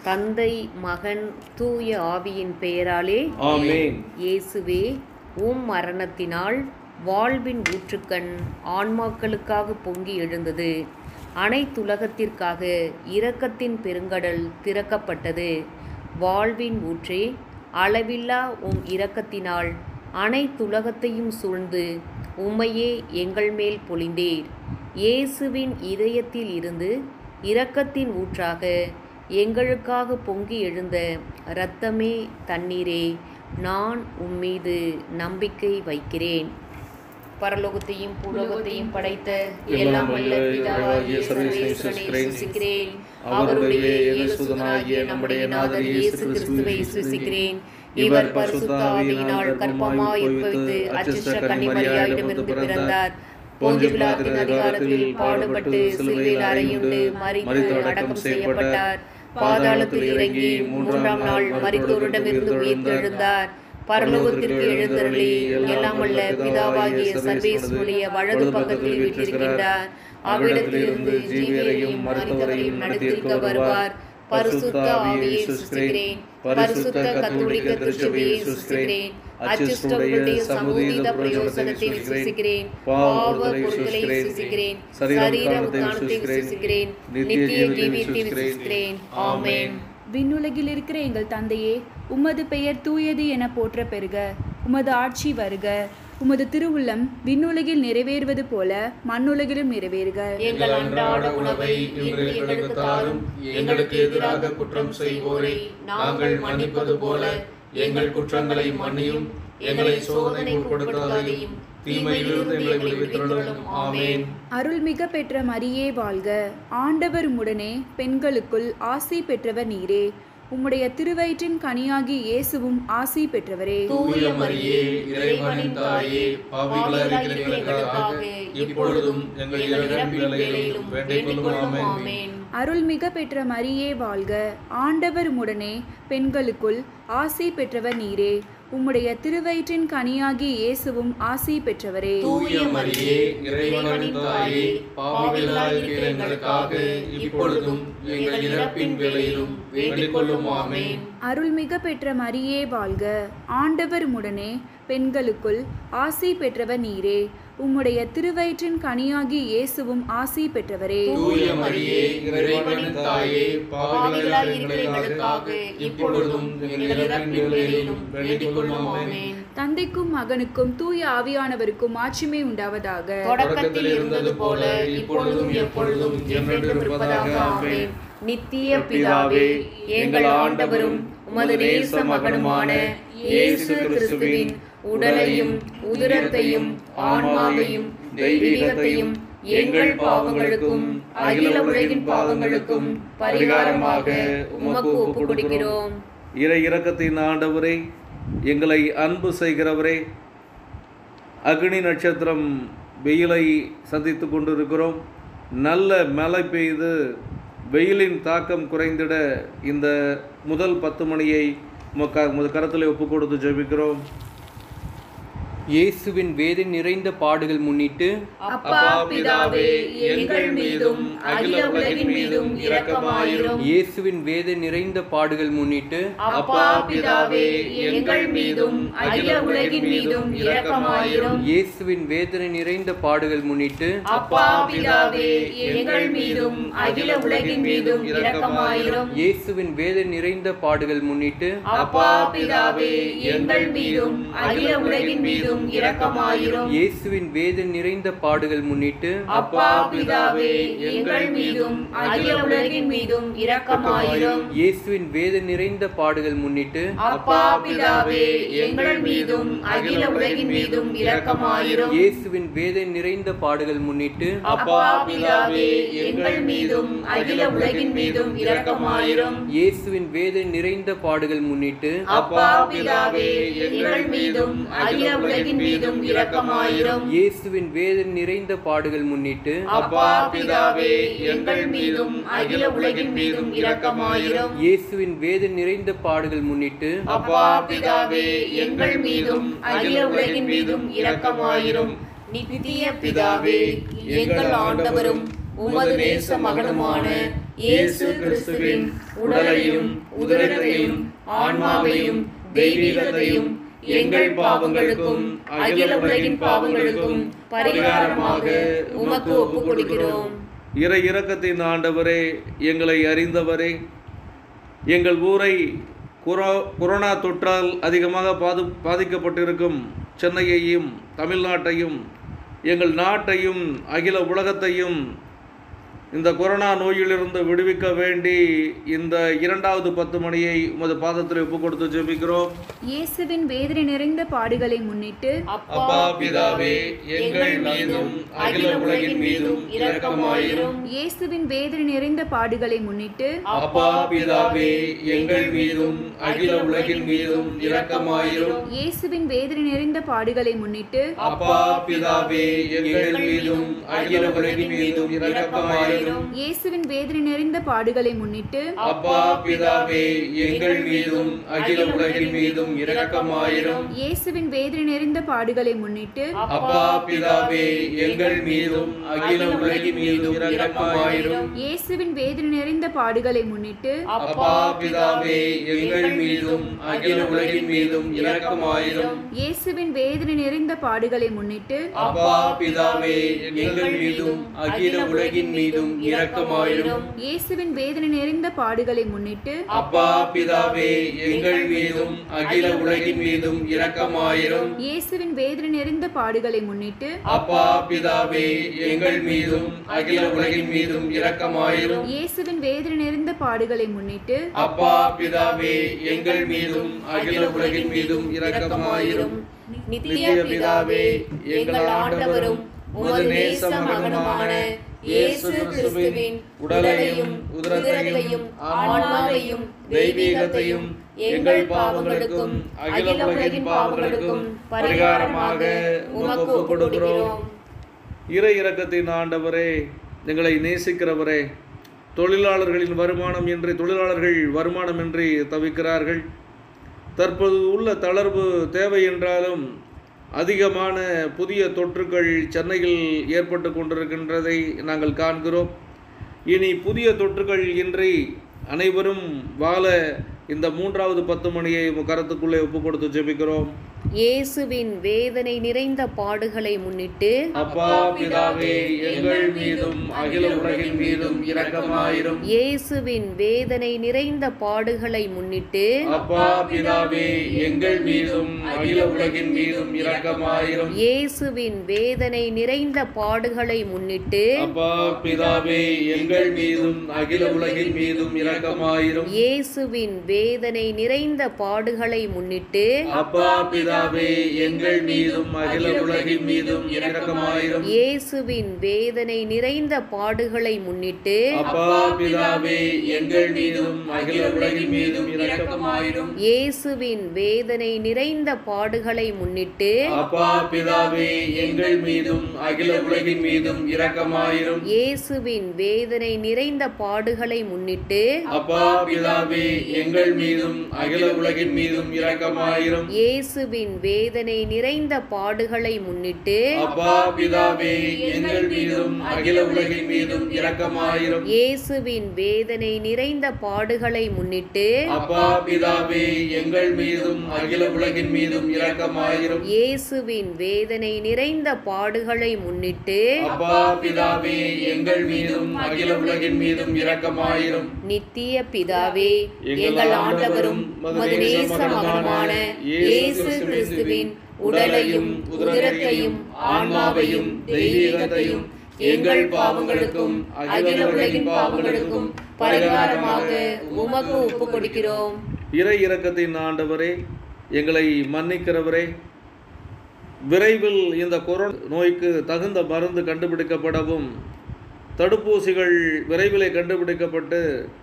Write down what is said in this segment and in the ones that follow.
தந்தை மகன் தூய ஆவியின் பெயராலே ஆமென் இயேசுவே உம் மரணத்தினால் வாழ்வின் ஊற்றுக்கண் ஆன்மாக்களுக்காக பொங்கி எழுந்தது அனைத்துலகத்திற்காக இரக்கத்தின் பெருங்கடல் திறக்கப்பட்டது வாழ்வின் ஊற்றே அளவில்லா உம் இரக்கத்தினால் அனைத்துலகத்தையும் சூழ்ந்து உம்மையே எங்கள் மேல் பொழிந்தீர் இயேசுவின் இதயத்தில் இருந்து இரக்கத்தின் ஊற்றாக எங்களுக்காக பொங்கி எழுந்த இரத்தமே தண்ணீரே நான் உம்மீது நம்பிக்கை வைக்கிறேன் பரலோகத்தையும் பூலோகத்தையும் படைத்த எல்லாம் வல்ல பிதாவாகிய சர்வேஸ்வரனை விசுவாசிக்கிறேன் அவருடைய ஏகசுதனாகிய நம்முடைய நாதர் இயேசு கிறிஸ்துவை விசுவாசிக்கிறேன் இவர் பரிசுத்த ஆவியினால் கற்பமாய் உட்பவித்து அச்சிஷ்ட கன்னிமரியாயிடமிருந்து பிறந்தார் போஞ்சு பிலாத்தின் அதிகாரத்தில் பாடுபட்டு சிலுவையில் அறையுண்டு மறித்து அடக்கம் செய்யப்பட்டார் பாதாளத்தில் இறங்கி மூன்றாம் நாள் மரித்தோரிடமிருந்து உயிர்த்தெழுந்தார் பரலோகத்திற்கு எழுந்தருளி எல்லாம் வல்ல பிதாவாகிய சர்வேஸ்வருடைய வலது பக்கத்தில் வீற்றிருக்கின்றார் அவ்விடத்திலிருந்து ஜீவியரையும் மருத்துவரையும் நடத்திருக்க வருவார் பரிசுத்த ஆவியை சுஸ்திக்கிறேன் பரிசுத்த கத்தோலிக்க திருச்சபையை சுஸ்திக்கிறேன் அச்சிஷ்டங்களுடைய சமூகீத பிரயோசனத்தை விசுவாசிக்கிறேன் பாவ பொருட்களை விசுவாசிக்கிறேன் சரீர உத்தானத்தை விசுவாசிக்கிறேன் நித்திய ஜீவியத்தை விசுவாசிக்கிறேன் ஆமென் விண்ணுலகில் இருக்கிற எங்கள் தந்தையே உமது பெயர் தூயது என போற்ற பெறுக உமது ஆட்சி வருக உமது திருவுள்ளம் விண்ணுலகில் நிறைவேறுவது போல மண்ணுலகிலும் நிறைவேறுக எங்கள் அன்றாட உணவை இன்று எங்களுக்கு தாரும் எங்களுக்கு எதிராக குற்றம் செய்வோரை நாங்கள் மன்னிப்பது போல எங்கள் குற்றங்களை மன்னியும் எங்களை சோதனைக்கு உட்படுத்தாதையும் தீமையிலிருந்து எங்களை விடுவித்தருளும் ஆமென் அருள்மிக பெற்ற மரியே வாழ்க ஆண்டவர் உடனே பெண்களுக்குள் ஆசி பெற்றவர் நீரே உம்முடைய திருவயிற்றின் கனியாகி இயேசுவும் ஆசி பெற்றவரே தூய மரியே இறைவனின் தாயே பாவிகளாக இருக்கிற எங்களுக்காக இப்பொழுதும் எங்கள் இறப்பின் வேளையிலும் வேண்டிக் கொள்ளும் ஆமென் அருள்மிக பெற்ற மரியே வாழ்க ஆண்டவர் உடனே பெண்களுக்குள் ஆசி பெற்றவர் நீரே உம்முடைய திருவயிற்றின் கனியாகி இயேசுவும் ஆசி பெற்றவரே தூய மரியே இறைவனின் தாயே பாவிகளாக இருக்கிற எங்களுக்காக இப்பொழுதும் எங்கள் இறப்பின் வேளையிலும் வேண்டிக் கொள்ளும் ஆமென் அருள்மிக பெற்ற மரியே வாழ்க ஆண்டவர் உடனே பெண்களுக்குள் ஆசி பெற்றவர் நீரே உம்முடைய திருவயிற்றின் கனியாகி இயேசுவும் ஆசி பெற்றவரே தூய மரியே இறைவனின் தாயே பாவிகளாக இருக்கிற எங்களுக்காக இப்பொழுதும் எங்கள் இறப்பின் வேளையிலும் வேண்டிக் கொள்ளும் ஆமென் தந்தைக்கும் மகனுக்கும் தூய ஆவியானவருக்கும் ஆட்சிமை உண்டாவதாக தொடக்கத்தில் இருந்தது போல இப்பொழுதும் எப்பொழுதும் என்றென்றும் இருப்பதாக ஆமென் நித்திய பிதாவே எங்கள் ஆண்டவரும் உமது நேச மகனுமான இயேசு கிறிஸ்துவின் உடலையும் உதிரத்தையும் ஆன்மாவையும் தெய்வீகத்தையும் எங்கள் பாவங்களுக்கும் அகில உலகின் பாவங்களுக்கும் பரிகாரமாக உமக்கு ஒப்புக் கொடுக்கிறோம் இறை இரக்கத்தின் ஆண்டவரே எங்களை அன்பு செய்கிறவரே அக்னி நட்சத்திரம் வெயிலை சந்தித்து கொண்டிருக்கிறோம் நல்ல மழை பெய்து வெயிலின் தாக்கம் குறைந்திட இந்த முதல் பத்து மணியை உமக்கு உமது கரத்தில் ஒப்பு கொடுத்து ஜெபிக்கிறோம் இயேசுவின் வேதை நிறைந்த பாடுகள் முன்னிட்டு அப்பா பிதாவே எங்கள் மீதும் அகில உலகின் மீதும் இரக்கமாயிரும் இயேசுவின் வேதை நிறைந்த பாடுகள் முன்னிட்டு அப்பா பிதாவே எங்கள் மீதும் அகில உலகின் மீதும் இரக்கமாயிரும் இயேசுவின் வேதனை நிறைந்த பாடுகள் முன்னிட்டு அப்பா பிதாவே எங்கள் மீதும் அகில உலகின் மீதும் இரக்கமாயிரும் இயேசுவின் வேதனை நிறைந்த பாடுகள் முன்னிட்டு அப்பா பிதாவே எங்கள் மீதும் அகில உலகின் மீதும் இரக்கமாயிரும் இயேசுவின் வேதனை நிறைந்த பாடுகள் முன்னிட்டு அப்பா பிதாவே எங்கள் மீதும் அகில உலகின் மீதும் இரக்கமாயிரும் இயேசுவின் வேதனை நிறைந்த பாடுகள் முன்னிட்டு அப்பா பிதாவே எங்கள் மீதும் அகில உலகின் மீதும் இரக்கமாயிரும் இயேசுவின் வேதனை நிறைந்த பாடுகள் முன்னிட்டு அப்பா பிதாவே எங்கள் மீதும் அகில உலகின் மீதும் இரக்கமாயிரும் இயேசுவின் வேதனை நிறைந்த பாடுகள் முன்னிட்டு அப்பா பிதாவே எங்கள் மீதும் அகில உலகின் மீதும் இரக்கமாயிரும் இயேசுவின் வேதனை நிறைந்த பாடுகள் முன்னிட்டு அப்பா பிதாவே எங்கள் மீதும் அகில உலகின் மீதும் இரக்கமாயிரும் இயேசுவின் வேதனை நிறைந்த பாடுகள் முன்னிட்டு அப்பா பிதாவே எங்கள் மீதும் அகில உலகின் மீதும் இரக்கமாயிரும் நித்திய பிதாவே எங்கள் ஆண்டவரும் உமது நேச மகனுமான இயேசு கிறிஸ்துவின் உடலையும் உதிரத்தையும் ஆன்மாவையும் தெய்வீகத்தையும் எங்கள் பாவங்களுக்கும் அகில உலகின் பாவங்களுக்கும் பரிகாரமாக உமக்கு ஒப்புக் கொடுக்கிறோம் இறை இரக்கத்தின் ஆண்டவரே எங்களை அறிந்தவரே எங்கள் ஊரை குரோ கொரோனா தொற்றால் அதிகமாக பாது பாதிக்கப்பட்டிருக்கும் சென்னையையும் தமிழ்நாட்டையும் எங்கள் நாட்டையும் அகில உலகத்தையும் இந்த கொரோனா நோயிலிருந்து விடுவிக்க வேண்டி இந்த இரண்டாவது பத்து மணியை உமது பாதத்தில் ஒப்பு கொடுத்து ஜெபிக்கிறோம் இயேசுவின் வேதனை நிறைந்த பாடுகளை முன்னிட்டு அப்பா பிதாவே எங்கள் மீதும் அகில உலகின் மீதும் இரக்கமாயிரும் இயேசுவின் வேதனை நிறைந்த பாடுகளை முன்னிட்டு அப்பா பிதாவே எங்கள் மீதும் அகில உலகின் மீதும் இரக்கமாயிரும் இயேசுவின் வேதனை நிறைந்த பாடுகளை முன்னிட்டு அப்பா பிதாவே எங்கள் மீதும் அகில உலகின் மீதும் இரக்கமாயிரும் இயேசுவின் வேதனை நிறைந்த பாடுகளை முன்னிட்டு அப்பா பிதாவே எங்கள் மீதும் அகில உலகின் மீதும் இரக்கமாயிரும் இயேசுவின் வேதனை நிறைந்த பாடுகளை முன்னிட்டு அப்பா பிதாவே எங்கள் மீதும் அகில உலகின் மீதும் இரக்கமாயிரும் இயேசுவின் வேதனை நிறைந்த பாடுகளை முன்னிட்டு அப்பா பிதாவே எங்கள் மீதும் அகில உலகின் மீதும் இரக்கமாயிரும் இயேசுவின் வேதனை நிறைந்த பாடுகளை முன்னிட்டு அப்பா பிதாவே எங்கள் மீதும் அகில உலகின் மீதும் இரக்கமாயிரும் இயேசுவின் வேதனை நிறைந்த பாடுகளை முன்னிட்டு அப்பா பிதாவே எங்கள் மீதும் அகில உலகின் மீதும் இரக்கமாயிரும் இயேசுவின் வேதனை நிறைந்த பாடுகளை முன்னிட்டு அப்பா பிதாவே எங்கள் மீதும் அகில உலகின் மீதும் இரக்கமாயிரும் இயேசுவின் வேதனை நிறைந்த பாடுகளை முன்னிட்டு அப்பா பிதாவே எங்கள் மீதும் அகில உலகின் மீதும் இரக்கமாயிரும் நித்திய பிதாவே எங்கள் ஆண்டவரும் உமது நேச மகனுமான இயேசு கிறிஸ்துவின் உடலையும் உதிரத்தையும் ஆன்மாவையும் தெய்வீகத்தையும் எங்கள் பாவங்களுக்கும் அகில உலகின் பாவங்களுக்கும் பரிகாரமாக உமக்கு ஒப்புக் கொடுக்கிறோம் இறை இரக்கத்தின் ஆண்டவரே எங்களை நேசிக்கிறவரே தொழிலாளர்களின் வருமானம் இன்றி தொழிலாளர்கள் வருமானமின்றி தவிக்கிறார்கள் தற்போது உள்ள தளர்வு தேவை என்றாலும் அதிகமான புதிய தொற்றுக்கள் சென்னையில் ஏற்பட்டு கொண்டிருக்கின்றதை நாங்கள் காண்கிறோம் இனி புதிய தொற்றுகள் இன்றி அனைவரும் வாழ இந்த மூன்றாவது பத்து மணியை உம் கரத்துக்குள்ளே ஒப்பு கொடுத்து ஜெபிக்கிறோம் இயேசுவின் வேதனை நிறைந்த பாடுகளை முன்னிட்டு அப்பா பிதாவே எங்கள் மீதும் அகில உலகின் மீதும் இரக்கமாயிரும் இயேசுவின் வேதனை நிறைந்த பாடுகளை முன்னிட்டு அப்பா பிதாவே எங்கள் மீதும் அகில உலகின் மீதும் இரக்கமாயிரும் இயேசுவின் வேதனை நிறைந்த பாடுகளை முன்னிட்டு அப்பா பிதாவே எங்கள் மீதும் அகில உலகின் மீதும் இரக்கமாயிரும் இயேசுவின் வேதனை நிறைந்த பாடுகளை முன்னிட்டு அப்பா பிதாவே எங்கள் மீதும் அகில உலகின் மீதும் இரக்கமாயிரும் இயேசுவின் வேதனை நிறைந்த பாடுகளை முன்னிட்டு அப்பா பிதாவே எங்கள் மீதும் அகில உலகின் மீதும் இரக்கமாயிரும் இயேசுவின் வேதனை நிறைந்த பாடுகளை முன்னிட்டு அப்பா பிதாவே எங்கள் மீதும் அகில உலகின் மீதும் இரக்கமாயிரும் இயேசுவின் வேதனை நிறைந்த பாடுகளை முன்னிட்டு அப்பா பிதாவே எங்கள் மீதும் அகில உலகின் மீதும் இரக்கமாயிரும் இயேசுவின் வேதனை நிறைந்த பாடுகளை முன்னிட்டு அப்பா பிதாவே எங்கள் மீதும் அகில உலகின் மீதும் இரக்கமாயிரும் இயேசுவின் வேதனை நிறைந்த பாடுகளை முன்னிட்டு அப்பா பிதாவே எங்கள் மீதும் அகில உலகின் மீதும் இரக்கமாயிரும் இயேசுவின் வேதனை நிறைந்த பாடுகளை முன்னிட்டு அப்பா பிதாவே எங்கள் மீதும் அகில உலகின் மீதும் இரக்கமாயிரும் நித்திய பிதாவே எங்கள் ஆண்டவரும் உமது நேச மகனுமான இயேசு கிறிஸ்துவின் உடலையும் உதிரத்தையும் ஆன்மாவையும் தெய்வீகத்தையும் எங்கள் பாவங்களுக்கும் அகில உலகின் பாவங்களுக்கும் பரிகாரமாக உமக்கு ஒப்புக் கொடுக்கிறோம் இறை இரக்கத்தின் ஆண்டவரே எங்களை மன்னிக்கிறவரே விரைவில் இந்த கொரோனா நோய்க்கு தகுந்த மருந்து கண்டுபிடிக்கப்படவும் தடுப்பூசிகள் விரைவிலே கண்டுபிடிக்கப்பட்டு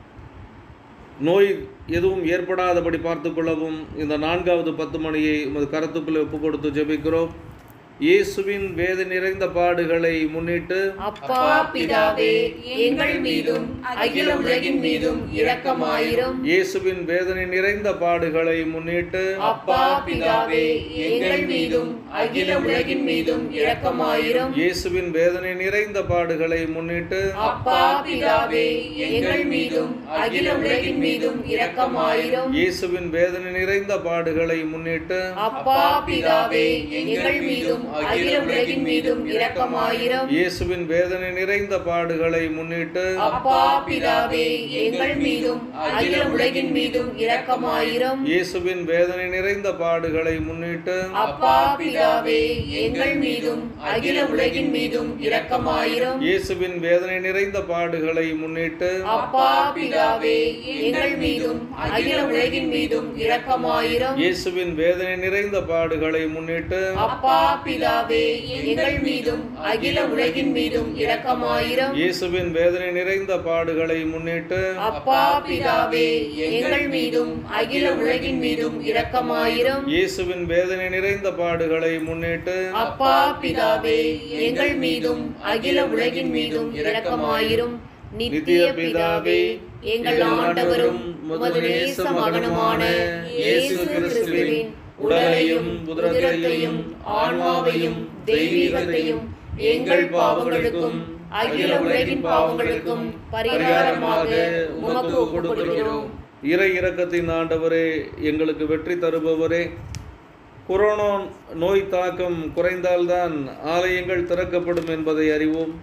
நோய் எதுவும் ஏற்படாதபடி பார்த்துக்கொள்ளவும் இந்த நான்காவது பத்து மணியை உமது கரத்துக்குள்ளே ஒப்பு கொடுத்து ஜெபிக்கிறோம் இயேசுவின் வேதனை நிறைந்த பாடுகளை முன்னிட்டு அப்பா பிதாவே எங்கள் மீதும் அகில உலகின் மீதும் இரக்கமாயிரும் இயேசுவின் வேதனை நிறைந்த பாடுகளை முன்னிட்டு அப்பா பிதாவே எங்கள் மீதும் அகில உலகின் மீதும் இரக்கமாயிரும் இயேசுவின் வேதனை நிறைந்த பாடுகளை முன்னிட்டு அப்பா பிதாவே எங்கள் மீதும் அகில உலகின் மீதும் இரக்கமாயிரும் இயேசுவின் வேதனை நிறைந்த பாடுகளை முன்னிட்டு அப்பா பிதாவே எங்கள் மீதும் அகில உலகின் மீதும் இரக்கமாயிரும் இயேசுவின் வேதனை நிறைந்த பாடுகளை முன்னிட்டு அப்பா பிதாவே எங்கள் மீதும் அகில உலகின் மீதும் இரக்கமாயிரும் இயேசுவின் வேதனை நிறைந்த பாடுகளை முன்னிட்டு அப்பா பிதாவே எங்கள் மீதும் அகில உலகின் மீதும் இரக்கமாயிரும் இயேசுவின் வேதனை நிறைந்த பாடுகளை முன்னிட்டு அப்பா பிதாவே எங்கள் மீதும் அகில உலகின் மீதும் இரக்கமாயிரும் இயேசுவின் வேதனை நிறைந்த பாடுகளை முன்னிட்டு அப்பா பிதாவே எங்கள் மீதும் அகில உலகின் மீதும் இரக்கமாயிரும் இயேசுவின் வேதனை நிறைந்த பாடுகளை முன்னிட்டு அப்பா பிதாவே எங்கள் மீதும் அகில உலகின் மீதும் இரக்கமாயிரும் இயேசுவின் வேதனை நிறைந்த பாடுகளை முன்னிட்டு அப்பா பிதாவே எங்கள் மீதும் அகில உலகின் மீதும் இரக்கமாயிரும் நித்திய பிதாவே எங்கள் ஆண்டவரும் உமது நேச மகனுமான இயேசு கிறிஸ்துவின் உடலையும் உதிரத்தையும் ஆன்மாவையும் தெய்வீகத்தையும் எங்கள் பாவங்களுக்கும் அகில உலகின் பாவங்களுக்கும் பரிகாரமாக உமக்கு ஒப்புக் கொடுக்கிறோம் இறை இரக்கத்தின் ஆண்டவரே எங்களுக்கு வெற்றி தருபவரே கொரோனா நோய் தாக்கம் குறைந்தால்தான் ஆலயங்கள் திறக்கப்படும் என்பதை அறிவோம்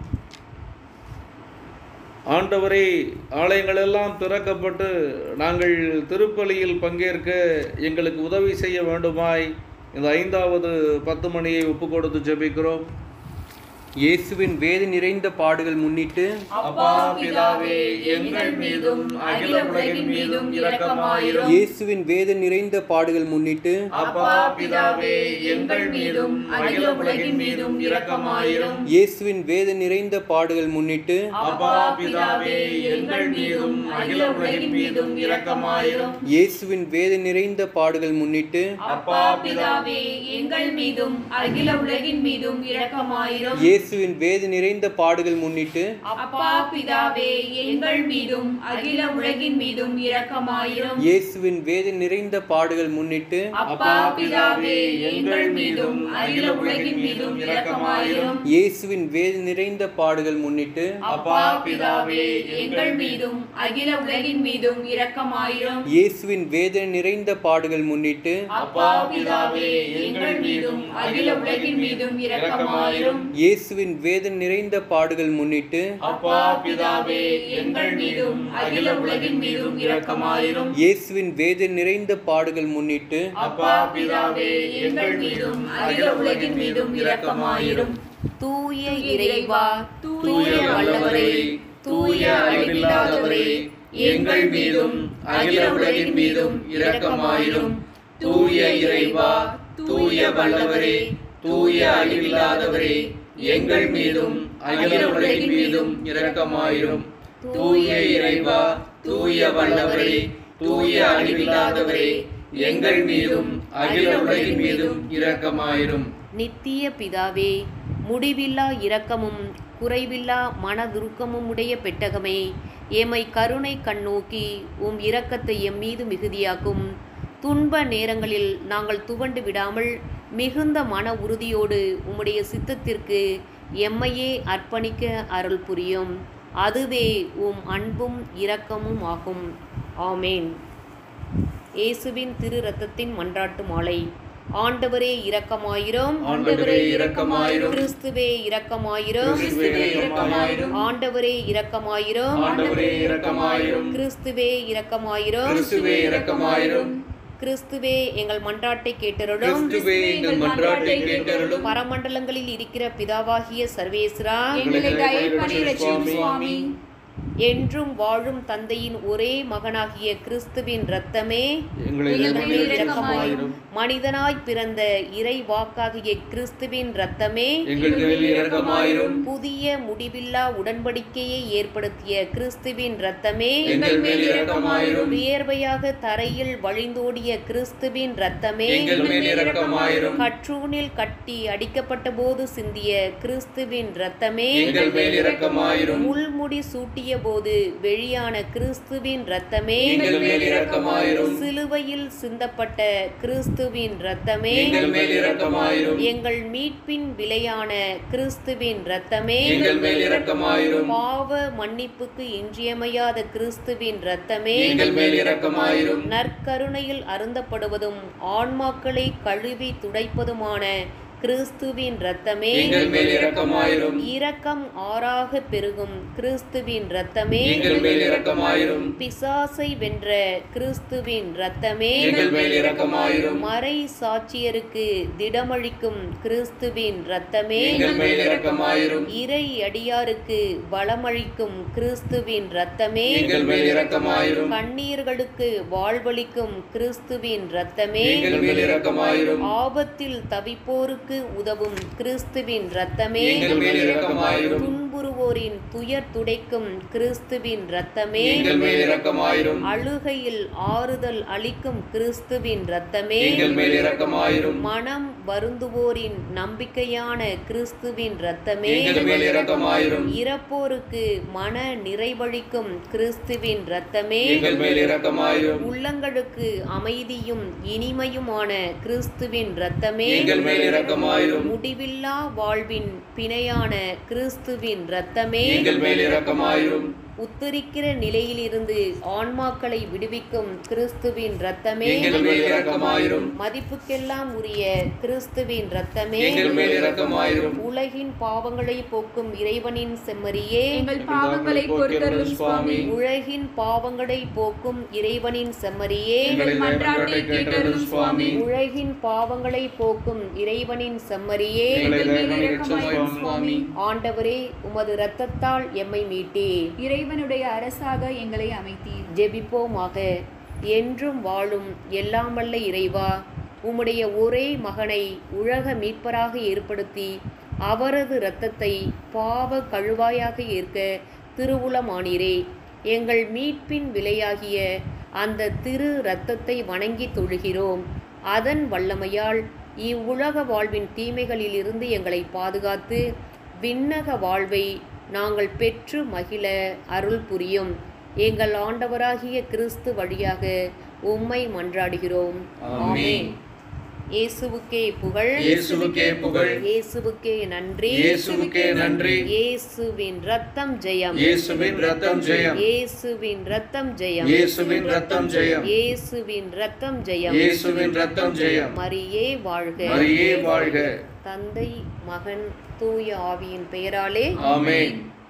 ஆண்டவரே ஆலயங்கள் எல்லாம் திறக்கப்பட்டு நாங்கள் திருப்பலியில் பங்கேற்க எங்களுக்கு உதவி செய்ய வேண்டுமாய் இந்த ஐந்தாவது பத்து மணியை ஒப்பு கொடுத்து ஜெபிக்கிறோம் இயேசுவின் வேது நிறைந்த பாடுகள் முன்னிட்டு அப்பா பிதாவே எங்கள் மீதும் அகில உலகின் மீதும் இரக்கமாயிரும் இயேசுவின் வேது நிறைந்த பாடுகள் முன்னிட்டு அப்பா பிதாவே எங்கள் மீதும் அகில உலகின் மீதும் இரக்கமாயிரும் இயேசுவின் வேது நிறைந்த பாடுகள் முன்னிட்டு அப்பா பிதாவே எங்கள் மீதும் அகில உலகின் மீதும் இரக்கமாயிரும் இயேசுவின் வேது நிறைந்த பாடுகள் முன்னிட்டு அப்பா பிதாவே எங்கள் மீதும் அகில உலகின் மீதும் இரக்கமாயிரும் இயேசுவின் வேது நிறைந்த பாடுகள் முன்னிட்டு அப்பா பிதாவே எங்கள் மீதும் அகில உலகின் மீதும் இரக்கமாயிரும் இயேசுவின் வேது நிறைந்த பாடுகள் முன்னிட்டு அப்பா பிதாவே எங்கள் மீதும் அகில உலகின் மீதும் இரக்கமாயிரும் இயேசுவின் வேது நிறைந்த பாடுகள் முன்னிட்டு அப்பா பிதாவே எங்கள் மீதும் அகில உலகின் மீதும் இரக்கமாயிரும் இயேசுவின் வேதனை நிறைந்த பாடுகள் முன்னிட்டு அப்பா பிதாவே எங்கள் மீதும் அகில உலகின் மீதும் இரக்கமாயிரும் இயேசுவின் வேதனை நிறைந்த பாடுகள் முன்னிட்டு அப்பா பிதாவே எங்கள் மீதும் அகில உலகின் மீதும் இரக்கமாயிரும் இயேசுவின் வேதனை நிறைந்த பாடுகள் முன்னிட்டு அப்பா பிதாவே எங்கள் மீதும் அகில உலகின் மீதும் இரக்கமாயிரும் தூய இறைவா தூய வல்லவரே தூய அழிவில்லாதவரே எங்கள் மீதும் அகில உலகின் மீதும் இரக்கமாயிரும் தூய இறைவா தூய வல்லவரே தூய அழிவில்லாதவரே எங்கள் மீதும் அகில உலகின் மீதும் இரக்கமாயிரும் தூய இறைவா தூய வல்லவரே தூய அழிவில்லாதவரே எங்கள் மீதும் அகில உலகின் மீதும் இரக்கமாயிரும் நித்திய பிதாவே முடிவில்லா இரக்கமும் குறைவில்லா மனதுருக்கமும் உடைய பெட்டகமே எமை கருணை கண்ணோக்கி உம் இரக்கத்தை எம் மீது மிகுதியாக்கும் துன்ப நேரங்களில் நாங்கள் துவண்டு விடாமல் மிகுந்த மன உறுதியோடு உம்முடைய சித்தத்திற்கு எம்மையே அர்ப்பணிக்க அருள் புரியும் அதுவே உம் அன்பும் இரக்கமும் ஆகும் ஆமேன் இயேசுவின் திரு ரத்தத்தின் மன்றாட்டு மாலை ஆண்டவரே இரக்கமாயிரும் ஆண்டவரே இரக்கமாயிரும் கிறிஸ்துவே இரக்கமாயிரும் கிறிஸ்துவே இரக்கமாயிரும் ஆண்டவரே இரக்கமாயிரும் ஆண்டவரே இரக்கமாயிரும் கிறிஸ்துவே இரக்கமாயிரும் கிறிஸ்துவே இரக்கமாயிரும் கிறிஸ்துவே எங்கள் மன்றாட்டை கேட்டருளும் கிறிஸ்துவே எங்கள் மன்றாட்டை கேட்டருளும் பரமண்டலங்களில் இருக்கிற பிதாவாகிய சர்வேஸ்வரா எங்களை தயவு பண்ணி ரட்சியும் சுவாமி என்றும் வாழும் தந்தையின் ஒரே மகனாகிய கிறிஸ்துவின் இரத்தமே எங்களை எங்கள் மேல் மேல் இரக்கமாயிரும் மனிதனாய் பிறந்த இறை வாக்காகிய கிறிஸ்துவின் இரத்தமே எங்கள் மேல் இரக்கமாயிரும் புதிய முடிவில்லா உடன்படிக்கையை ஏற்படுத்திய கிறிஸ்துவின் இரத்தமே எங்கள் மேல் இரக்கமாயிரும் வியர்வையாக தரையில் வழிந்தோடிய கிறிஸ்துவின் இரத்தமே எங்கள் மேல் இரக்கமாயிரும் கற்றூனில் கட்டி அடிக்கப்பட்ட போது சிந்திய கிறிஸ்துவின் இரத்தமே எங்கள் மேல் இரக்கமாயிரும் முள்முடி சூட்டிய போது வெளியான கிறிஸ்துவின் இரத்தமே எங்கள் மேல் இரக்கமாயிரும் சிலுவையில் சிந்தப்பட்ட கிறிஸ்துவின் இரத்தமே எங்கள் மேல் இரக்கமாயிரும் எங்கள் மீட்பின் விலையான கிறிஸ்துவின் இரத்தமே எங்கள் மேல் இரக்கமாயிரும் பாவ மன்னிப்புக்கு இன்றியமையாத கிறிஸ்துவின் இரத்தமே எங்கள் மேல் இரக்கமாயிரும் நற்கருணையில் அருந்தப்படுவதும் ஆன்மாக்களை கழுவி துடைப்பதுமான கிறிஸ்துவின் இரத்தமே எங்கள் மேல் இரக்கமாயிரும் இரக்கம் ஆறாக பெருகும் கிறிஸ்துவின் இரத்தமே எங்கள் மேல் இரக்கமாயிரும் பிசாசை வென்ற கிறிஸ்துவின் இரத்தமே எங்கள் மேல் இரக்கமாயிரும் மறை சாட்சியருக்கு திடமளிக்கும் கிறிஸ்துவின் இரத்தமே எங்கள் மேல் இரக்கமாயிரும் இறை அடியாருக்கு வளமளிக்கும் கிறிஸ்துவின் இரத்தமே எங்கள் மேல் இரக்கமாயிரும் கண்ணீர்களுக்கு வாழ்வளிக்கும் கிறிஸ்துவின் இரத்தமே எங்கள் மேல் இரக்கமாயிரும் ஆபத்தில் தவிப்போருக்கு உதவும் கிறிஸ்துவின் இரத்தமே எங்கள் மேல் இரக்கமாயிரும் துன்புறுவோரின் துயர் துடைக்கும் கிறிஸ்துவின் இரத்தமே எங்கள் மேல் இரக்கமாயிரும் அழுகையில் ஆறுதல் அளிக்கும் கிறிஸ்துவின் இரத்தமே எங்கள் மேல் இரக்கமாயிரும் மனம் வருந்துவோரின் நம்பிக்கையான கிறிஸ்துவின் இரத்தமே எங்கள் மேல் இரக்கமாயிரும் இறப்போருக்கு மன நிறைவளிக்கும் கிறிஸ்துவின் இரத்தமே எங்கள் மேல் இரக்கமாயிரும் உள்ளங்களுக்கு அமைதியும் இனிமையுமான கிறிஸ்துவின் இரத்தமே எங்கள் மேல் இரக்கமாயிரும் முடிவில்லா வாழ்வின் பிணையான கிறிஸ்துவின் இரத்தமே எங்கள் மேல் இரக்கமாயிரும் உத்தரிக்கிற நிலையிலிருந்து ஆன்மாக்களை விடுவிக்கும் கிறிஸ்துவின் இரத்தமே எங்கள் மேல் இரக்கமாயிரும் மதிப்புக்கெல்லாம் உரிய கிறிஸ்துவின் இரத்தமே எங்கள் மேல் இரக்கமாயிரும் உலகின் பாவங்களை போக்கும் இறைவனின் செம்மறியே எங்கள் பாவங்களை பொறுத்தருளும் சுவாமி உலகின் பாவங்களை போக்கும் இறைவனின் செம்மறியே எங்களை மன்றாட்டை கேட்டருளும் சுவாமி உலகின் பாவங்களை போக்கும் இறைவனின் செம்மறியே எங்களை தேவனை இரட்சமாயிரும் சுவாமி ஆண்டவரே உமது இரத்தத்தால் எம்மை மீட்டே இறைவனுடைய அரசாக எங்களை அமைத்தீர் ஜெபிப்போமாக என்றும் வாழும் எல்லாம் வல்ல இறைவா உம்முடைய ஒரே மகனை உலக மீட்பராக ஏற்படுத்தி அவரது இரத்தத்தை பாவ கழுவாயாக ஏற்க திருவுளமானீரே எங்கள் மீட்பின் விலையாகிய அந்த திரு இரத்தத்தை வணங்கி தொழுகிறோம் அதன் வல்லமையால் இவ்வுலக வாழ்வின் தீமைகளிலிருந்து எங்களை பாதுகாத்து விண்ணக வாழ்வை நாங்கள் பெற்று மகிழ அருள் புரியும் எங்கள் ஆண்டவராகிய கிறிஸ்து வழியாக உம்மை மன்றாடுகிறோம் ஆமென் இயேசுவுக்கே புகழ் இயேசுவுக்கே புகழ் இயேசுவுக்கே நன்றி இயேசுவுக்கே நன்றி இயேசுவின் ரத்தம் ஜெயம் இயேசுவின் ரத்தம் ஜெயம் இயேசுவின் ரத்தம் ஜெயம் இயேசுவின் ரத்தம் ஜெயம் இயேசுவின் ரத்தம் ஜெயம் இயேசுவின் ரத்தம் ஜெயம் மரியே வாழ்க மரியே வாழ்க தந்தை மகன் தூய ஆவியின் பெயராலே ஆமென்